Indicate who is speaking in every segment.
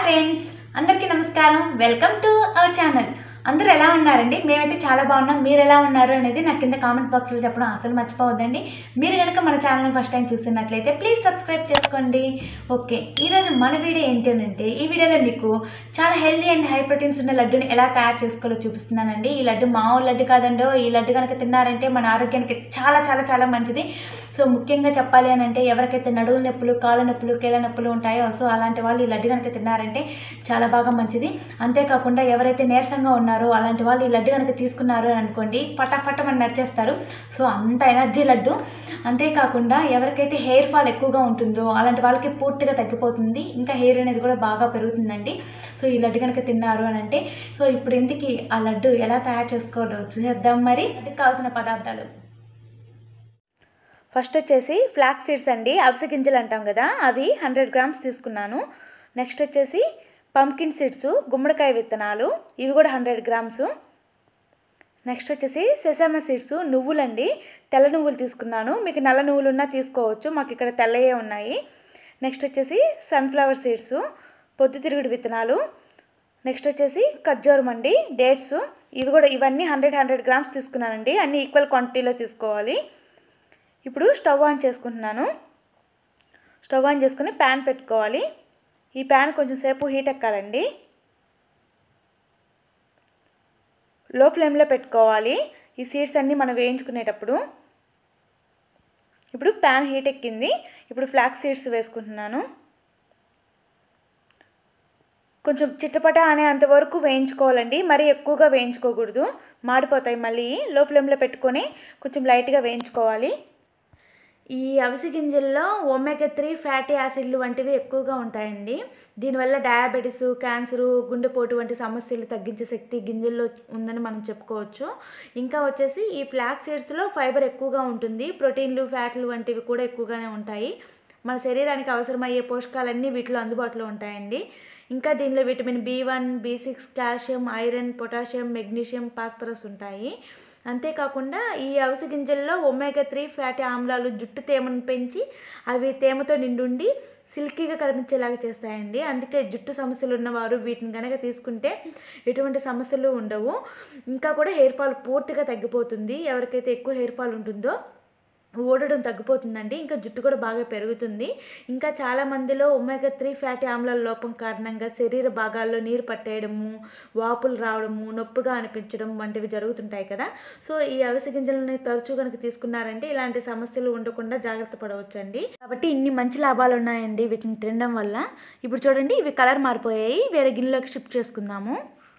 Speaker 1: friends అందరికీ నమస్కారం welcome to our channel అందరూ ఎలా ఉన్నారండి మేమైతే చాలా బాగున్నాం మీరు ఎలా ఉన్నారు అనేది నాకు కింద కామెంట్ బాక్స్లో చెప్పడం అసలు మర్చిపోవద్దండి మీరు కనుక మన ఛానల్ని ఫస్ట్ టైం చూస్తున్నట్లయితే ప్లీజ్ సబ్స్క్రైబ్ చేసుకోండి ఓకే ఈరోజు మన వీడియో ఏంటి అని అంటే ఈ వీడియోలో మీకు చాలా హెల్దీ అండ్ హై ప్రోటీన్స్ ఉన్న లడ్డుని ఎలా తయారు చేసుకోవాలో చూపిస్తున్నానండి ఈ లడ్డు మామూలు లడ్డు కాదండో ఈ లడ్డు కనుక తిన్నారంటే మన ఆరోగ్యానికి చాలా చాలా చాలా మంచిది సో ముఖ్యంగా చెప్పాలి అని అంటే ఎవరికైతే నడువుల నొప్పులు కాళ్ళ నొప్పులు కీళ్ళ నొప్పులు ఉంటాయో సో అలాంటి వాళ్ళు ఈ లడ్డు కనుక తిన్నారంటే చాలా బాగా మంచిది అంతేకాకుండా ఎవరైతే నీరసంగా ఉన్నారో అలాంటి వాళ్ళు ఈ లడ్డు కనుక తీసుకున్నారు అని అనుకోండి పటాపట మన నడిచేస్తారు సో అంత ఎనర్జీ లడ్డు అంతేకాకుండా ఎవరికైతే హెయిర్ ఫాల్ ఎక్కువగా ఉంటుందో అలాంటి వాళ్ళకి పూర్తిగా తగ్గిపోతుంది ఇంకా హెయిర్ అనేది కూడా బాగా పెరుగుతుందండి సో ఈ లడ్డు కనుక తిన్నారు అని అంటే సో ఇప్పుడు ఇంటికి ఆ లడ్డు ఎలా తయారు చేసుకోవాలో చూసేద్దాం మరి అందుకు కావాల్సిన పదార్థాలు ఫస్ట్ వచ్చేసి ఫ్లాక్ సీడ్స్ అండి అవిసె గింజలు అంటాం కదా అవి హండ్రెడ్ గ్రామ్స్ తీసుకున్నాను నెక్స్ట్ వచ్చేసి పంకిన్ సీడ్స్ గుమ్మడికాయ విత్తనాలు ఇవి కూడా హండ్రెడ్ గ్రామ్స్ నెక్స్ట్ వచ్చేసి సెసమ సీడ్స్ నువ్వులండి తెల్ల నువ్వులు తీసుకున్నాను మీకు నల్ల నువ్వులు ఉన్నా తీసుకోవచ్చు మాకు ఇక్కడ తెల్లయే ఉన్నాయి నెక్స్ట్ వచ్చేసి సన్ఫ్లవర్ సీడ్స్ పొద్దుతిరుగుడు విత్తనాలు నెక్స్ట్ వచ్చేసి ఖర్జూరం అండి డేట్స్ ఇవి కూడా ఇవన్నీ హండ్రెడ్ హండ్రెడ్ గ్రామ్స్ తీసుకున్నానండి అన్నీ ఈక్వల్ క్వాంటిటీలో తీసుకోవాలి ఇప్పుడు స్టవ్ ఆన్ చేసుకుంటున్నాను స్టవ్ ఆన్ చేసుకుని ప్యాన్ పెట్టుకోవాలి ఈ ప్యాన్ కొంచెం సేపు హీట్ ఎక్కాలండి లో ఫ్లేమ్లో పెట్టుకోవాలి ఈ సీడ్స్ అన్నీ మనం వేయించుకునేటప్పుడు ఇప్పుడు ప్యాన్ హీట్ ఎక్కింది ఇప్పుడు ఫ్లాక్ సీడ్స్ వేసుకుంటున్నాను కొంచెం చిట్టపట అనేంత వరకు వేయించుకోవాలండి మరీ ఎక్కువగా వేయించుకోకూడదు మాడిపోతాయి మళ్ళీ లో ఫ్లేమ్లో పెట్టుకొని కొంచెం లైట్గా వేయించుకోవాలి ఈ అవిసె గింజల్లో ఒమేగా త్రీ ఫ్యాటీ యాసిడ్లు వంటివి ఎక్కువగా ఉంటాయండి దీనివల్ల డయాబెటీస్ క్యాన్సరు గుండెపోటు వంటి సమస్యలు తగ్గించే శక్తి గింజల్లో ఉందని మనం చెప్పుకోవచ్చు ఇంకా వచ్చేసి ఈ ఫ్లాక్ సీడ్స్లో ఫైబర్ ఎక్కువగా ఉంటుంది ప్రోటీన్లు ఫ్యాట్లు వంటివి కూడా ఎక్కువగానే ఉంటాయి మన శరీరానికి అవసరమయ్యే పోషకాలన్నీ వీటిలో అందుబాటులో ఉంటాయండి ఇంకా దీనిలో vitamin B one B six calcium iron potassium magnesium phosphorus ఉంటాయి అంతేకాకుండా ఈ అవిసె గింజల్లో ఒమేగా త్రీ ఫ్యాటీ ఆమ్లాలు జుట్టు తేమను పెంచి అవి తేమతో నిండుండి సిల్కీగా కనిపించేలాగా చేస్తాయండి అందుకే జుట్టు సమస్యలు ఉన్నవారు వీటిని కనుక తీసుకుంటే ఎటువంటి సమస్యలు ఉండవు ఇంకా కూడా హెయిర్ ఫాల్ పూర్తిగా తగ్గిపోతుంది ఎవరికైతే ఎక్కువ హెయిర్ ఫాల్ ఉంటుందో ఊడడం తగ్గిపోతుందండి ఇంకా జుట్టు కూడా బాగా పెరుగుతుంది ఇంకా చాలా మందిలో ఒమేగా త్రీ ఫ్యాటీ ఆమ్లాల లోపం కారణంగా శరీర భాగాల్లో నీరు పట్టేయడము వాపులు రావడము నొప్పిగా అనిపించడం వంటివి జరుగుతుంటాయి కదా సో ఈ అవిసె గింజలని తరచూ కనుక తీసుకున్నారంటే ఇలాంటి సమస్యలు ఉండకుండా జాగ్రత్త పడవచ్చండి కాబట్టి ఇన్ని మంచి లాభాలు ఉన్నాయండి వీటిని తినడం వల్ల ఇప్పుడు చూడండి ఇవి కలర్ మారిపోయాయి వేరే గిన్నెలోకి షిఫ్ట్ చేసుకుందాము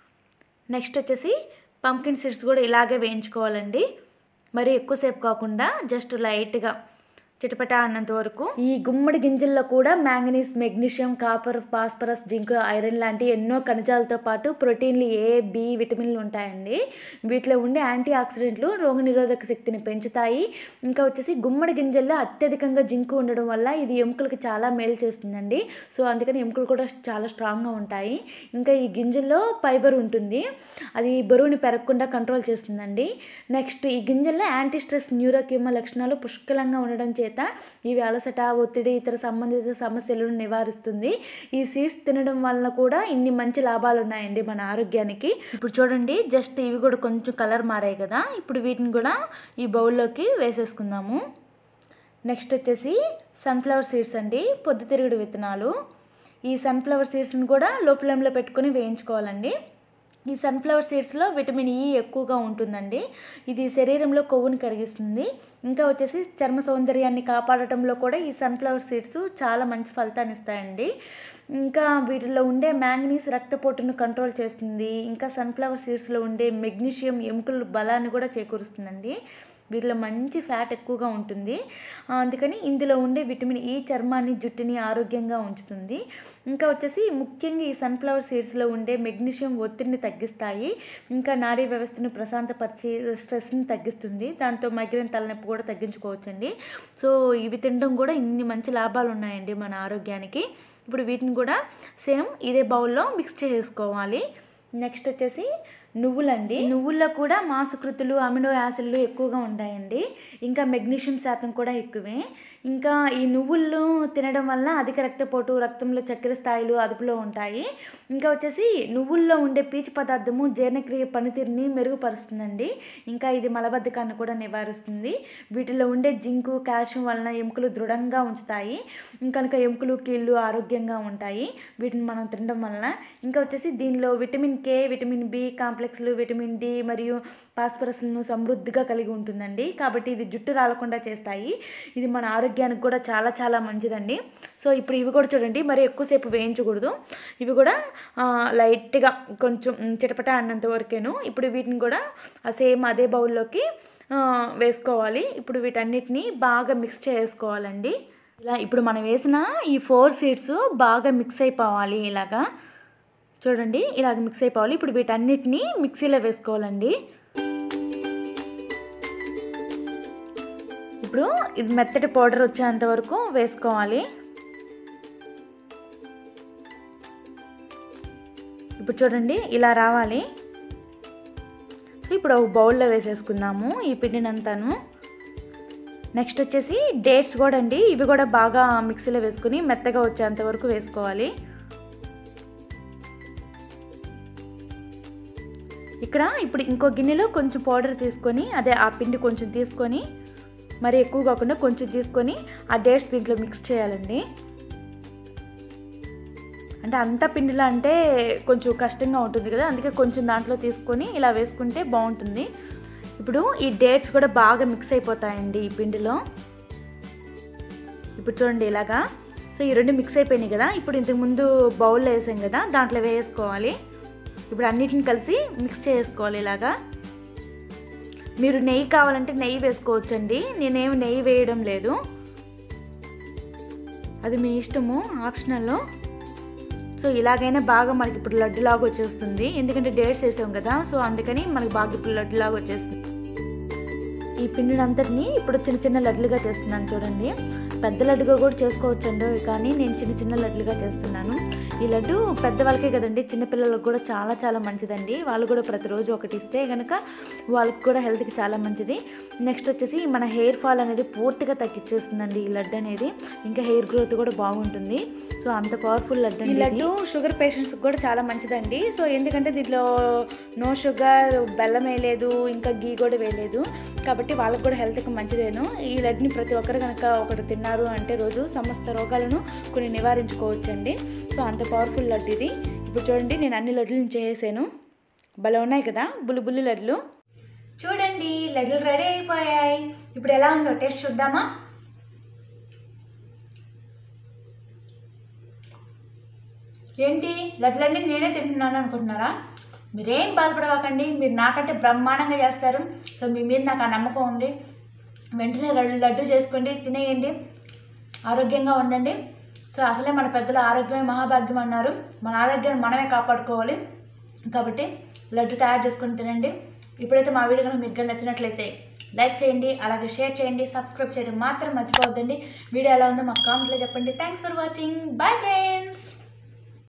Speaker 1: నెక్స్ట్ వచ్చేసి పంకిన్ సీడ్స్ కూడా ఇలాగే వేయించుకోవాలండి మరి ఎక్కువసేపు కాకుండా జస్ట్ లైట్గా చిటపట అన్నంత వరకు ఈ గుమ్మడి గింజల్లో కూడా manganese magnesium copper phosphorus zinc iron లాంటి ఎన్నో ఖనిజాలతో పాటు ప్రోటీన్లు ఏ బి విటమిన్లు ఉంటాయండి వీటిలో ఉండే యాంటీ ఆక్సిడెంట్లు రోగనిరోధక శక్తిని పెంచుతాయి ఇంకా వచ్చేసి గుమ్మడి గింజల్లో అత్యధికంగా జింక్ ఉండడం వల్ల ఇది ఎముకలకు చాలా మేలు చేస్తుందండి సో అందుకని ఎముకలు కూడా చాలా స్ట్రాంగ్గా ఉంటాయి ఇంకా ఈ గింజల్లో ఫైబర్ ఉంటుంది అది బరువుని పెరగకుండా కంట్రోల్ చేస్తుందండి నెక్స్ట్ ఈ గింజల్లో యాంటీ స్ట్రెస్ న్యూరోక్యూమ లక్షణాలు పుష్కలంగా ఉండడం చేత ఇవి అలసట ఒత్తిడి ఇతర సంబంధిత సమస్యలను నివారిస్తుంది ఈ సీడ్స్ తినడం వలన కూడా ఇన్ని మంచి లాభాలు ఉన్నాయండి మన ఆరోగ్యానికి ఇప్పుడు చూడండి జస్ట్ ఇవి కూడా కొంచెం కలర్ మారాయి కదా ఇప్పుడు వీటిని కూడా ఈ బౌల్లోకి వేసేసుకుందాము నెక్స్ట్ వచ్చేసి సన్ఫ్లవర్ సీడ్స్ అండి పొద్దుతిరుగుడు విత్తనాలు ఈ సన్ఫ్లవర్ సీడ్స్ని కూడా లో ఫ్లేమ్లో పెట్టుకొని వేయించుకోవాలండి ఈ సన్ఫ్లవర్ సీడ్స్లో విటమిన్ ఈ ఎక్కువగా ఉంటుందండి ఇది శరీరంలో కొవ్వుని కరిగిస్తుంది ఇంకా వచ్చేసి చర్మ సౌందర్యాన్ని కాపాడటంలో కూడా ఈ సన్ఫ్లవర్ సీడ్స్ చాలా మంచి ఫలితాన్ని ఇస్తాయండి ఇంకా వీటిలో ఉండే మ్యాంగనీస్ రక్తపోటును కంట్రోల్ చేస్తుంది ఇంకా సన్ఫ్లవర్ సీడ్స్లో ఉండే మెగ్నీషియం ఎముకల బలాన్ని కూడా చేకూరుస్తుందండి వీటిలో మంచి ఫ్యాట్ ఎక్కువగా ఉంటుంది అందుకని ఇందులో ఉండే విటమిన్ ఈ చర్మాన్ని జుట్టుని ఆరోగ్యంగా ఉంచుతుంది ఇంకా వచ్చేసి ముఖ్యంగా ఈ సన్ఫ్లవర్ సీడ్స్లో ఉండే మెగ్నీషియం ఒత్తిడిని తగ్గిస్తాయి ఇంకా నాడీ వ్యవస్థను ప్రశాంతపరిచి స్ట్రెస్ని తగ్గిస్తుంది దాంతో మైగ్రేన్ తలనొప్పి కూడా తగ్గించుకోవచ్చండి సో ఇవి తినడం కూడా ఇన్ని మంచి లాభాలు ఉన్నాయండి మన ఆరోగ్యానికి ఇప్పుడు వీటిని కూడా సేమ్ ఇదే బౌల్లో మిక్స్ చేసుకోవాలి నెక్స్ట్ వచ్చేసి నువ్వులండి నువ్వుల్లో కూడా మాంసకృతులు అమినో యాసిడ్లు ఎక్కువగా ఉంటాయండి ఇంకా మెగ్నీషియం శాతం కూడా ఎక్కువే ఇంకా ఈ నువ్వులు తినడం వల్ల అధిక రక్తపోటు రక్తంలో చక్కెర స్థాయిలు అదుపులో ఉంటాయి ఇంకా వచ్చేసి నువ్వుల్లో ఉండే పీచు పదార్థము జీర్ణక్రియ పనితీరుని మెరుగుపరుస్తుందండి ఇంకా ఇది మలబద్ధకాన్ని కూడా నివారిస్తుంది వీటిలో ఉండే జింకు కాల్షియం వలన ఎముకలు దృఢంగా ఉంచుతాయి ఇంకా ఎముకలు కీళ్ళు ఆరోగ్యంగా ఉంటాయి వీటిని మనం తినడం వలన ఇంకా వచ్చేసి దీనిలో విటమిన్ కే విటమిన్ బి కాంప్లెక్స్లు విటమిన్ డి మరియు ఫాస్ఫరస్లను సమృద్ధిగా కలిగి ఉంటుందండి కాబట్టి ఇది జుట్టు రాలకుండా చేస్తాయి ఇది మన ఆరోగ్యానికి కూడా చాలా చాలా మంచిదండి సో ఇప్పుడు ఇవి కూడా చూడండి మరి ఎక్కువసేపు వేయించకూడదు ఇవి కూడా ఆ, లైట్గా కొంచెం చిటపట అన్నంత వరకేను ఇప్పుడు వీటిని కూడా సేమ్ అదే బౌల్లోకి ఆ, వేసుకోవాలి ఇప్పుడు వీటన్నిటిని బాగా మిక్స్ చేసుకోవాలండి ఇలా ఇప్పుడు మనం వేసిన ఈ ఫోర్ సీడ్స్ బాగా మిక్స్ అయిపోవాలి ఇలాగా చూడండి ఇలాగ మిక్స్ అయిపోవాలి ఇప్పుడు వీటన్నిటిని మిక్సీలో వేసుకోవాలండి ఇప్పుడు ఇది మెత్తటి పౌడర్ వచ్చేంత వరకు వేసుకోవాలి ఇప్పుడు చూడండి ఇలా రావాలి ఇప్పుడు ఒక బౌల్లో వేసేసుకుందాము ఈ పిండినంతాను నెక్స్ట్ వచ్చేసి డేట్స్ కూడా అండి ఇవి కూడా బాగా మిక్సీలో వేసుకుని మెత్తగా వచ్చేంత వరకు వేసుకోవాలి ఇక్కడ ఇప్పుడు ఇంకో గిన్నెలో కొంచెం పౌడర్ తీసుకొని అదే ఆ పిండి కొంచెం తీసుకొని మరి ఎక్కువ కాకుండా కొంచెం తీసుకొని ఆ డేట్స్ దీంట్లో మిక్స్ చేయాలండి అంటే అంత పిండిలో అంటే కొంచెం కష్టంగా ఉంటుంది కదా అందుకే కొంచెం దాంట్లో తీసుకొని ఇలా వేసుకుంటే బాగుంటుంది ఇప్పుడు ఈ డేట్స్ కూడా బాగా మిక్స్ అయిపోతాయండి ఈ పిండిలో ఇప్పుడు చూడండి ఇలాగా సో ఈ రెండు మిక్స్ అయిపోయినాయి కదా ఇప్పుడు ఇంతకు ముందు బౌల్లో వేసాం కదా దాంట్లో వేసుకోవాలి ఇప్పుడు అన్నిటిని కలిసి మిక్స్ చేసుకోవాలి ఇలాగా మీరు నెయ్యి కావాలంటే నెయ్యి వేసుకోవచ్చండి నేనేమి నెయ్యి వేయడం లేదు అది మీ ఇష్టము ఆప్షనల్ సో ఇలాగైనా బాగా మనకి ఇప్పుడు లడ్డు లాగా వచ్చేస్తుంది ఎందుకంటే డేట్స్ వేసాం కదా సో అందుకని మనకి బాగా ఇప్పుడు లడ్డు లాగా వచ్చేస్తుంది ఈ పిండిని అంతటిని ఇప్పుడు చిన్న చిన్న లడ్లుగా చేస్తున్నాను చూడండి పెద్ద లడ్డుగా కూడా చేసుకోవచ్చండి కానీ నేను చిన్న చిన్న లడ్లుగా చేస్తున్నాను ఈ లడ్డు పెద్దవాళ్ళకే కదండి చిన్నపిల్లలకు కూడా చాలా చాలా మంచిదండి వాళ్ళు కూడా ప్రతిరోజు ఒకటి ఇస్తే కనుక వాళ్ళకి కూడా హెల్త్కి చాలా మంచిది నెక్స్ట్ వచ్చేసి మన హెయిర్ ఫాల్ అనేది పూర్తిగా తగ్గించేస్తుందండి ఈ లడ్డు అనేది ఇంకా హెయిర్ గ్రోత్ కూడా బాగుంటుంది సో అంత పవర్ఫుల్ లడ్డు ఈ లడ్డు షుగర్ పేషెంట్స్కి కూడా చాలా మంచిదండి సో ఎందుకంటే దీంట్లో నో షుగర్ బెల్లం వేయలేదు ఇంకా గీ కూడా వేయలేదు కాబట్టి వాళ్ళకి కూడా హెల్త్కి మంచిదేను ఈ లడ్డుని ప్రతి ఒక్కరు కనుక ఒకటి తిన్నారు అంటే రోజు సమస్త రోగాలను కొన్ని నివారించుకోవచ్చండి సో అంత పవర్ఫుల్ లడ్డు ఇది ఇప్పుడు చూడండి నేను అన్ని లడ్డులు చేసాను భలే ఉన్నాయి కదా బుల్లి బుల్లి లడ్లు చూడండి లడ్లు రెడీ అయిపోయాయి ఇప్పుడు ఎలా ఉందో టేస్ట్ చూద్దామా ఏంటి లడ్లన్నీ నేనే తింటున్నాను అనుకుంటున్నారా మీరేం బాధపడవాకండి మీరు నాకంటే బ్రహ్మాండంగా చేస్తారు సో మీ మీద నాకు ఆ నమ్మకం ఉంది వెంటనే లడ్డు లడ్డు చేసుకోండి తినేయండి ఆరోగ్యంగా ఉండండి సో అసలే మన పెద్దలు ఆరోగ్యమే మహాభాగ్యం అన్నారు మన ఆరోగ్యాన్ని మనమే కాపాడుకోవాలి కాబట్టి లడ్డు తయారు చేసుకొని తినండి ఇప్పుడైతే మా వీడియో కనుక మీకు కానీ నచ్చినట్లయితే లైక్ చేయండి అలాగే షేర్ చేయండి సబ్స్క్రైబ్ చేయడం మాత్రం మర్చిపోవద్దండి వీడియో ఎలా ఉందో మాకు కామెంట్లో చెప్పండి thanks for watching bye friends